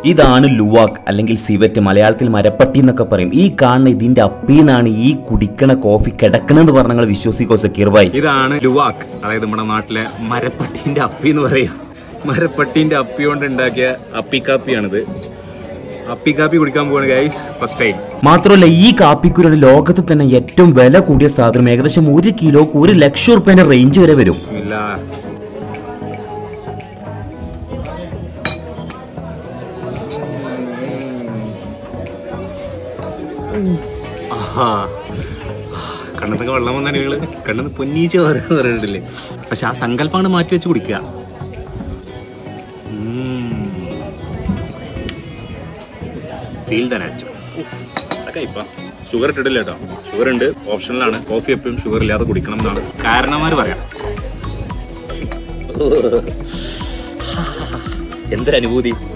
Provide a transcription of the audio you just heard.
ഇതാണ് ലുവാക്ക് അല്ലെങ്കിൽ സിവറ്റ് മലയാളത്തിൽ മരപ്പട്ടി എന്നൊക്കെ പറയും ഈ കാണുന്ന ഇതിന്റെ അപ്പീന്നാണ് ഈ കുടിക്കണ കോഫി കിടക്കണെന്ന് പറഞ്ഞ നിങ്ങൾ വിശ്വസിക്കോ സക്കീർ ഭായി ഇതാണ് ലുവാക്ക് അതായത് നമ്മുടെ നാട്ടിലെ മരപ്പട്ടീന്റെ അപ്പി എന്ന് പറയാം മരപ്പട്ടീന്റെ അപ്പി കൊണ്ട് ഉണ്ടാക്കിയ അപ്പിക്കാപ്പിയാണിത് അപ്പിക്കാപ്പി കുടിക്കാൻ പോവാണ് ഗൈസ് ഫസ്റ്റ് ടൈം മാത്രമല്ല ഈ കാപ്പിക്കുരുടെ ലോകത്ത് തന്നെ ഏറ്റവും വില കൂടിയ സാധനം ഏകദേശം ഒരു കിലോക്ക് ഒരു ലക്ഷം റുപ്യന്റെ റേഞ്ച് വരെ വരും ഇല്ല ആഹാ. കണ്ണത്തൊക്കെ വെള്ളം വന്ന നിങ്ങള് കണ്ണെന്ന് പൊന്നീച്ച് പറയാന്ന് പറഞ്ഞിട്ടില്ലേ പക്ഷെ ആ സങ്കല്പമാണ് മാറ്റി വെച്ച് കുടിക്കുക ഫീൽ ദ നാച്ചർ അതൊക്കെ ഇപ്പൊ ഷുഗർ ഇട്ടിട്ടില്ല കേട്ടോ ഷുഗർ ഉണ്ട് ഓപ്ഷനിലാണ് കോഫി എപ്പോഴും ഷുഗർ ഇല്ലാതെ കുടിക്കണം എന്നാണ് കാരണന്മാര് പറയാം എന്തൊരു അനുഭൂതി